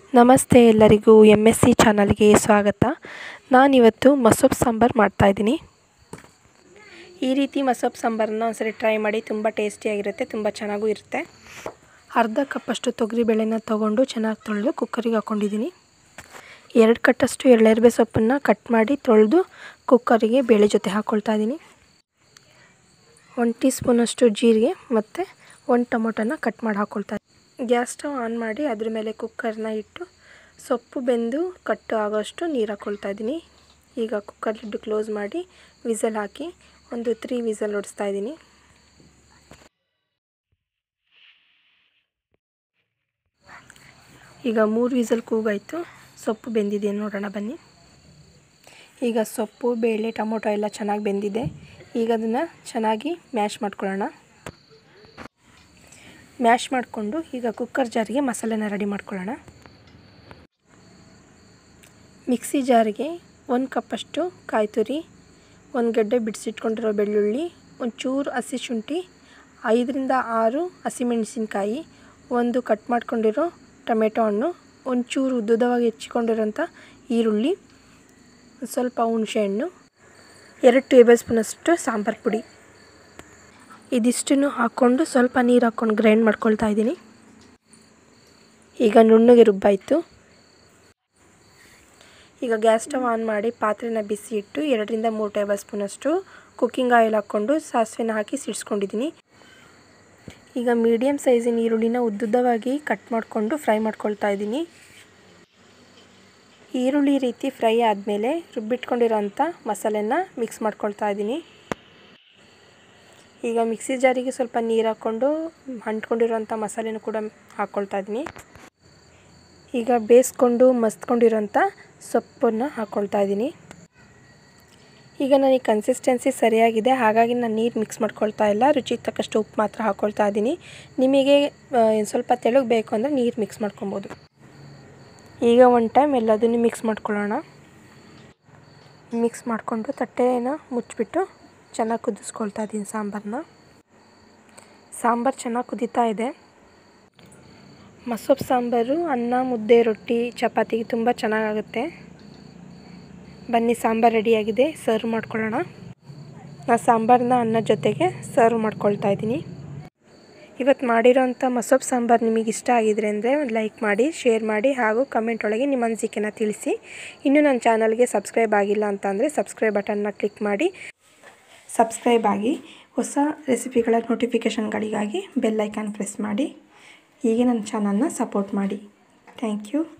ನಮಸ್ತೆ ಎಲ್ಲರಿಗೂ M S C ಚಾನಲ್ಗೆ ಸ್ವಾಗತ ನಾನಿವತ್ತು ಮಸೊಪ್ಪು ಸಾಂಬಾರು ಮಾಡ್ತಾಯಿದ್ದೀನಿ ಈ ರೀತಿ ಮಸೊಪ್ಪು ಸಾಂಬಾರನ್ನ ಒಂದ್ಸರಿ ಟ್ರೈ ಮಾಡಿ ತುಂಬ ಟೇಸ್ಟಿಯಾಗಿರುತ್ತೆ ತುಂಬ ಚೆನ್ನಾಗೂ ಇರುತ್ತೆ ಅರ್ಧ ಕಪ್ಪಷ್ಟು ತೊಗರಿಬೇಳೆನ ತೊಗೊಂಡು ಚೆನ್ನಾಗಿ ತೊಳೆದು ಕುಕ್ಕರಿಗೆ ಹಾಕ್ಕೊಂಡಿದ್ದೀನಿ ಎರಡು ಕಟ್ಟಷ್ಟು ಎಳ್ಳೆರ್ಬೆ ಸೊಪ್ಪನ್ನು ಕಟ್ ಮಾಡಿ ತೊಳೆದು ಕುಕ್ಕರಿಗೆ ಬೇಳೆ ಜೊತೆ ಹಾಕ್ಕೊಳ್ತಾ ಇದ್ದೀನಿ ಒನ್ ಟೀ ಸ್ಪೂನಷ್ಟು ಜೀರಿಗೆ ಮತ್ತು ಒಂದು ಟೊಮೊಟೊನ ಕಟ್ ಮಾಡಿ ಹಾಕ್ಕೊಳ್ತಾ ಗ್ಯಾಸ್ ಸ್ಟವ್ ಆನ್ ಮಾಡಿ ಅದ್ರ ಮೇಲೆ ಕುಕ್ಕರ್ನ ಇಟ್ಟು ಸೊಪ್ಪು ಬೆಂದು ಕಟ್ಟು ಆಗೋಷ್ಟು ನೀರು ಹಾಕ್ಕೊಳ್ತಾ ಇದ್ದೀನಿ ಈಗ ಕುಕ್ಕರ್ ಲಿಡ್ಡು ಕ್ಲೋಸ್ ಮಾಡಿ ವಿಸಲ್ ಹಾಕಿ ಒಂದು ತ್ರೀ ವಿಸಲ್ ಹೊಡಿಸ್ತಾ ಇದ್ದೀನಿ ಈಗ ಮೂರು ವಿಸಲ್ ಕೂಗಾಯಿತು ಸೊಪ್ಪು ಬೆಂದಿದೆ ನೋಡೋಣ ಬನ್ನಿ ಈಗ ಸೊಪ್ಪು ಬೇಳೆ ಟೊಮೊಟೊ ಎಲ್ಲ ಚೆನ್ನಾಗಿ ಬೆಂದಿದೆ ಈಗ ಅದನ್ನು ಚೆನ್ನಾಗಿ ಮ್ಯಾಶ್ ಮಾಡ್ಕೊಳ್ಳೋಣ ಮ್ಯಾಶ್ ಮಾಡಿಕೊಂಡು ಈಗ ಕುಕ್ಕರ್ ಜಾರಿಗೆ ಮಸಾಲೆನ ರೆಡಿ ಮಾಡ್ಕೊಳ್ಳೋಣ ಮಿಕ್ಸಿ ಜಾರಿಗೆ ಒಂದು ಕಪ್ಪಷ್ಟು ಕಾಯಿ ತುರಿ ಒಂದು ಗಡ್ಡೆ ಬಿಡಿಸಿಟ್ಕೊಂಡಿರೋ ಬೆಳ್ಳುಳ್ಳಿ ಒಂಚೂರು ಹಸಿ ಶುಂಠಿ ಐದರಿಂದ ಆರು ಹಸಿಮೆಣಸಿನ್ಕಾಯಿ ಒಂದು ಕಟ್ ಮಾಡ್ಕೊಂಡಿರೋ ಟೊಮೆಟೊ ಹಣ್ಣು ಒಂಚೂರು ಉದ್ದುದವಾಗಿ ಹೆಚ್ಚಿಕೊಂಡಿರೋಂಥ ಈರುಳ್ಳಿ ಸ್ವಲ್ಪ ಹುಣಸೆಹಣ್ಣು ಎರಡು ಟೇಬಲ್ ಸ್ಪೂನಷ್ಟು ಸಾಂಬಾರು ಪುಡಿ ಇದಿಷ್ಟನ್ನು ಹಾಕ್ಕೊಂಡು ಸ್ವಲ್ಪ ನೀರು ಹಾಕ್ಕೊಂಡು ಗ್ರೈಂಡ್ ಮಾಡ್ಕೊಳ್ತಾ ಇದ್ದೀನಿ ಈಗ ನುಣ್ಣಗೆ ರುಬ್ಬಾಯಿತು ಈಗ ಗ್ಯಾಸ್ ಸ್ಟವ್ ಆನ್ ಮಾಡಿ ಪಾತ್ರೆನ ಬಿಸಿ ಇಟ್ಟು ಎರಡರಿಂದ ಮೂರು ಟೇಬಲ್ ಸ್ಪೂನಷ್ಟು ಕುಕ್ಕಿಂಗ್ ಆಯಿಲ್ ಹಾಕ್ಕೊಂಡು ಸಾಸಿವೆನ ಹಾಕಿ ಸಿಡಿಸ್ಕೊಂಡಿದ್ದೀನಿ ಈಗ ಮೀಡಿಯಮ್ ಸೈಜಿನ ಈರುಳ್ಳಿನ ಉದ್ದುದ್ದವಾಗಿ ಕಟ್ ಮಾಡಿಕೊಂಡು ಫ್ರೈ ಮಾಡ್ಕೊಳ್ತಾ ಇದ್ದೀನಿ ಈರುಳ್ಳಿ ರೀತಿ ಫ್ರೈ ಆದಮೇಲೆ ರುಬ್ಬಿಟ್ಕೊಂಡಿರೋಂಥ ಮಸಾಲೆನ ಮಿಕ್ಸ್ ಮಾಡ್ಕೊಳ್ತಾ ಇದ್ದೀನಿ ಈಗ ಮಿಕ್ಸಿ ಜಾರಿಗೆ ಸ್ವಲ್ಪ ನೀರು ಹಾಕ್ಕೊಂಡು ಅಂಟ್ಕೊಂಡಿರೋಂಥ ಮಸಾಲೆನೂ ಕೂಡ ಹಾಕ್ಕೊಳ್ತಾ ಇದ್ದೀನಿ ಈಗ ಬೇಯಿಸ್ಕೊಂಡು ಮಸ್ತ್ಕೊಂಡಿರೋಂಥ ಸೊಪ್ಪನ್ನು ಹಾಕ್ಕೊಳ್ತಾ ಇದ್ದೀನಿ ಈಗ ನನಗೆ ಕನ್ಸಿಸ್ಟೆನ್ಸಿ ಸರಿಯಾಗಿದೆ ಹಾಗಾಗಿ ನಾನು ನೀರು ಮಿಕ್ಸ್ ಮಾಡ್ಕೊಳ್ತಾ ಇಲ್ಲ ರುಚಿಗೆ ತಕ್ಕಷ್ಟು ಉಪ್ಪು ಮಾತ್ರ ಹಾಕ್ಕೊಳ್ತಾ ಇದ್ದೀನಿ ನಿಮಗೆ ಸ್ವಲ್ಪ ತೆಳುಗೆ ಬೇಕು ಅಂದರೆ ನೀರು ಮಿಕ್ಸ್ ಮಾಡ್ಕೊಬೋದು ಈಗ ಒಂದು ಟೈಮ್ ಎಲ್ಲದನ್ನು ಮಿಕ್ಸ್ ಮಾಡ್ಕೊಳ್ಳೋಣ ಮಿಕ್ಸ್ ಮಾಡಿಕೊಂಡು ತಟ್ಟೆನ ಮುಚ್ಚಿಬಿಟ್ಟು ಚೆನ್ನಾಗಿ ಕುದಿಸ್ಕೊಳ್ತಾ ಇದ್ದೀನಿ ಸಾಂಬಾರನ್ನ ಸಾಂಬಾರು ಚೆನ್ನಾಗಿ ಕುದೀತಾ ಇದೆ ಮಸೊಪ್ಪು ಸಾಂಬಾರು ಅನ್ನ ಮುದ್ದೆ ರೊಟ್ಟಿ ಚಪಾತಿಗೆ ತುಂಬ ಚೆನ್ನಾಗಾಗುತ್ತೆ ಬನ್ನಿ ಸಾಂಬಾರು ರೆಡಿಯಾಗಿದೆ ಸರ್ವ್ ಮಾಡ್ಕೊಳ್ಳೋಣ ನಾನು ಸಾಂಬಾರನ್ನ ಅನ್ನ ಜೊತೆಗೆ ಸರ್ವ್ ಮಾಡ್ಕೊಳ್ತಾ ಇದ್ದೀನಿ ಇವತ್ತು ಮಾಡಿರೋಂಥ ಮಸೊಪ್ಪು ಸಾಂಬಾರು ನಿಮಗೆ ಇಷ್ಟ ಆಗಿದ್ರೆ ಅಂದರೆ ಲೈಕ್ ಮಾಡಿ ಶೇರ್ ಮಾಡಿ ಹಾಗೂ ಕಮೆಂಟ್ ಒಳಗೆ ನಿಮ್ಮ ಅನಿಸಿಕೆನ ತಿಳಿಸಿ ಇನ್ನೂ ನನ್ನ ಚಾನಲ್ಗೆ ಸಬ್ಸ್ಕ್ರೈಬ್ ಆಗಿಲ್ಲ ಅಂತ ಅಂದರೆ ಸಬ್ಸ್ಕ್ರೈಬ್ ಬಟನ್ನ ಕ್ಲಿಕ್ ಮಾಡಿ ಸಬ್ಸ್ಕ್ರೈಬ್ ಆಗಿ ಹೊಸ ರೆಸಿಪಿಗಳ ನೋಟಿಫಿಕೇಷನ್ಗಳಿಗಾಗಿ ಬೆಲ್ ಐಕಾನ್ ಪ್ರೆಸ್ ಮಾಡಿ ಹೀಗೆ ನನ್ನ ಚಾನಲ್ನ ಸಪೋರ್ಟ್ ಮಾಡಿ ಥ್ಯಾಂಕ್ ಯು